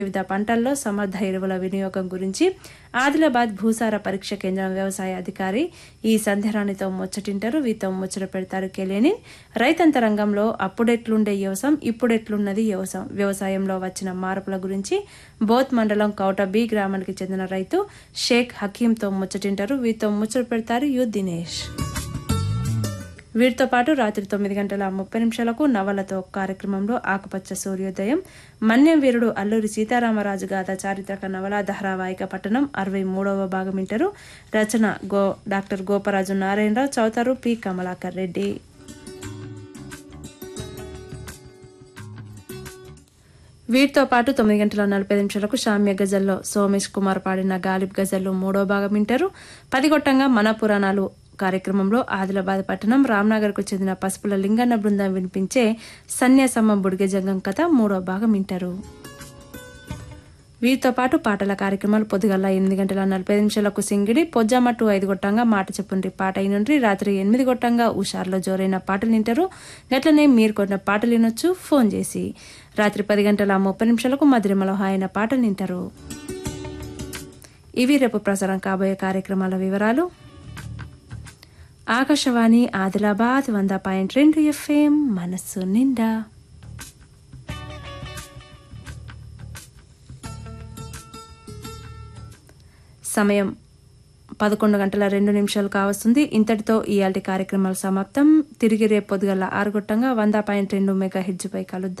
వివిధ పంటల్లో సమర్థ ఎరువుల వినియోగం గురించి ఆదిలాబాద్ భూసార పరీక్ష కేంద్రం వ్యవసాయ అధికారి ఈ సంధ్యరాణితో ముచ్చటింటారు వీతో ముచ్చట పెడతారు కెలేని రైతంత రంగంలో అప్పుడెట్లుండే వ్యవసాయం ఇప్పుడెట్లున్నది వ్యవసాయం వ్యవసాయంలో వచ్చిన మార్పుల గురించి బోత్ మండలం కౌట బి గ్రామానికి చెందిన రైతు షేక్ హకీంతో ముచ్చటింటారు వీతో ముచ్చట పెడతారు యు దినేష్ వీటితో పాటు రాత్రి తొమ్మిది గంటల ముప్పై నిమిషాలకు నవలతో కార్యక్రమంలో ఆకుపచ్చ సూర్యోదయం మన్యం వీరుడు అల్లూరి సీతారామరాజు గాథ చారిత్రక నవల ధారావాహిక పట్టణం అరవై మూడవ భాగం వింటారు రచన గో డాక్టర్ గోపరాజు నారాయణరావు చౌతారు పి కమలాకర్ రెడ్డి వీటితో పాటు తొమ్మిది గంటల నలభై నిమిషాలకు శామ్య గజల్లో సోమేష్ కుమార్ పాడిన గాలిబ్ గజల్లో మూడో భాగం వింటారు పదిగొట్టంగా మన పురాణాలు కార్యక్రమంలో ఆదిలాబాద్ పట్టణం రామ్నగర్కు చెందిన పసుపుల లింగన్న బృందం వినిపించే సన్యాసమ్మ బుడిగ జంగం కథ మూడో భాగం వింటారు వీటితో పాటు పాటల కార్యక్రమాలు పొద్దుగల ఎనిమిది గంటల నలభై నిమిషాలకు సింగిడి పొజ్జామట్టు ఐదు గొట్టంగా మాట చెప్పుండ్రి పాట అయినుండ్రి రాత్రి ఎనిమిది గొట్టంగా ఉషార్లో జోరైన పాటలు వింటారు గట్లనే మీరు కొన్న పాటలు వినొచ్చు ఫోన్ చేసి రాత్రి పది గంటల ముప్పై నిమిషాలకు మధురిమలో హాయిన పాటలు వింటారు ఇవి రేపు ప్రసారం కాబోయే కార్యక్రమాల వివరాలు ఆకాశవాణి ఆదిలాబాద్ వంద పాయింట్ రెండు ఎఫ్ఎం మనస్సు నిండా సమయం పదకొండు గంటల రెండు నిమిషాలు కావస్తుంది ఇంతటితో ఇయాల్టి కార్యక్రమాలు సమాప్తం తిరిగి రేపు పొద్దుగల ఆరు గొట్టంగా వంద పాయింట్ రెండు మెగా హెడ్జ్పై కలుద్దాం